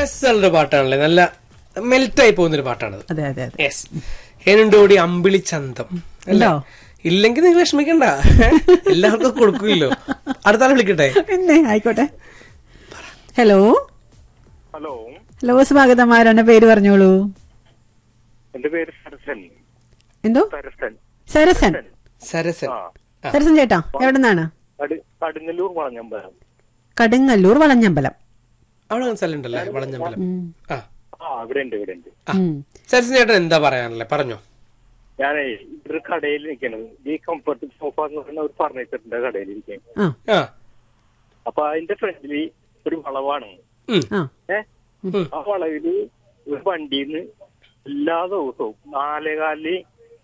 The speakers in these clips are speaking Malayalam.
രസമുള്ളൊരു പാട്ടാണല്ലേ നല്ല മെൽറ്റായി പോകുന്നൊരു പാട്ടാണത് അതെ അതെ അതെ യെസ് ഏനുണ്ടോടി അമ്പിളി ചന്തം അല്ലേ? ഉണ്ടോ? ഇല്ലെങ്കിൽ നിങ്ങൾ വിഷമിക്കണ്ട എല്ലാവർക്കും കൊടുക്കില്ലോ അടുത്ത ആൾ വിളിക്കട്ടെ പിന്നെ ആയിക്കോട്ടെ ഹലോ ഹലോ ഹലോ സ്വാഗതം ആരാണ് പേര് പറഞ്ഞോളൂ എന്റെ പേര് സരസൻ എന്തോ സരസൻ സരസൻ സരസൻ ആ ആ. സരസൻ ചേട്ടാ എവിടെ നിന്നാണ് കട് കടുങ്ങല്ലൂർ വളഞ്ഞമ്പലം കടുങ്ങല്ലൂർ വളഞ്ഞമ്പലം അവിടെ അങ്ങനെ സ്ഥലം ഉണ്ടല്ലേ വളഞ്ഞമ്പലം ഉം. ആ ആ ഇവിടെ ഉണ്ട് ഇവിടെ ഉണ്ട് ആ. ഉം. സരസൻ ചേട്ടൻ എന്താ പറയാനല്ലേ പറഞ്ഞോ ഞാനേ ഇവിടെ ഒരു കടയിൽ നിൽക്കണം ഈ കംഫർട്ട് സോഫ എന്ന് പറയുന്ന ഒരു ഫർണിച്ചറിന്റെ കടയിൽ ഇരിക്കാൻ ആ ആ അപ്പൊ അതിന്റെ ഫ്രണ്ടില് ഒരു വളവാണ് ഉം. ആ ഏ ആ വളവില് ഒരു വണ്ടിന്ന് എല്ലാ ദിവസവും നാലേകാലില്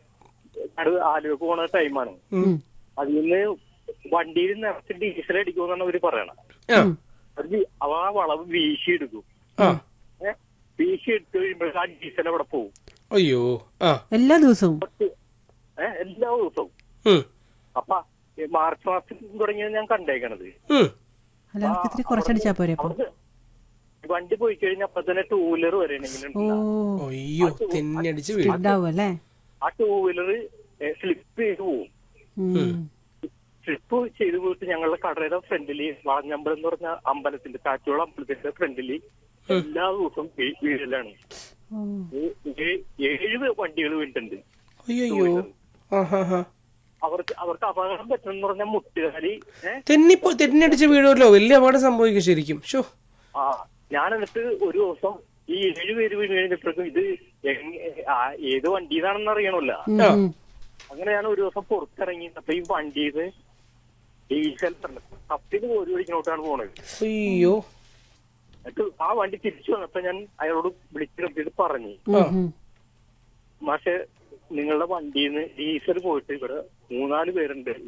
അത് ആലുവക്ക് പോണ ടൈമാണ് ഉം. അതിൽ നിന്ന് വണ്ടിയിൽ നിറച്ച് ഡീസൽ അടിക്കുമെന്നാണ് അവര് പറയണത് ആ അത് വി- അവ ആ വളവ് വീശി എടുക്കും ആ ഏ? വീശി എടുത്ത് കഴിയുമ്പോൾ ആ ഡീസൽ അവിടെ പോകും അയ്യോ ആ എല്ലാ ദിവസവും ഏഹ് എല്ലാ ദിവസവും ഉം. അപ്പൊ ഈ മാർച്ച് മാസത്തിൽ തുടങ്ങിയത് ഞാൻ കണ്ടേക്കണത് ഉം. അല്ല അവർക്ക് ഇത്തിരി കുറച്ചടിച്ചാ പോരെ അപ്പൊ അവിടുന്ന് വണ്ടി പോയി കഴിഞ്ഞാൽ അപ്പൊ തന്നെ ടൂ വീലർ വരെയാണെങ്കിലും ഓ അയ്യോ തെന്നടിച്ച് വീഴും ഉണ്ടാവും അല്ലേ ആ ടൂ വീലർ സ്ലിപ്പ് ചെയ്ത് പോവും ഉം. സ്ലിപ്പ് ചെയ്ത് പോയിട്ട് ഞങ്ങളുടെ കടയുടെ ഫ്രണ്ടില് വളഞ്ഞമ്പലം എന്ന് പറഞ്ഞ അമ്പലത്തിന്റെ കാറ്റോളം അമ്പലത്തിന്റെ ഫ്രണ്ടില് എല്ലാ ദിവസവും വീ- വീഴലാണ് ഓ. ഏ- ഏ- ഏഴ് വണ്ടികൾ വീണിട്ടുണ്ട് അയ്യോ ആ ഹാ ഹാ അവർക്ക് അവർക്ക് അപകടം പറ്റുന്ന പറഞ്ഞാൽ മുട്ടുകാലി ഏഹ് തെന്നിപ്പോ തെന്നടിച്ച് വീഴുമല്ലോ വലിയ അപകടം സംഭവിക്കും ശരിക്കും ഷോ ആ ഞാൻ എന്നിട്ട് ഒരു ദിവസം ഈ ഏഴ് പേര് വീണ് കഴിഞ്ഞപ്പോഴേക്കും ഇത് എങ്ങ- ആ, ഏത് വണ്ടിയിലാണെന്ന് അറിയണമല്ല ഉം, ആ. ഉം. അങ്ങനെ ഞാൻ ഒരു ദിവസം പുറത്തിറങ്ങി അപ്പൊ ഈ വണ്ടിയിൽ ഡീസൽ കപ്പിന് പോലും ഒഴിക്കണോട്ടാണ് പോണത് അയ്യോ എന്നിട്ട് ആ വണ്ടി തിരിച്ചു വന്നപ്പോ ഞാൻ അയാളോട് വിളിച്ചു നിർത്തിയിട്ട് പറഞ്ഞു ആ. ഉം. മാഷെ നിങ്ങളുടെ വണ്ടിയിൽ നിന്ന് ഡീസൽ പോയിട്ട് ഇവിടെ മൂന്നാല് പേരുണ്ട്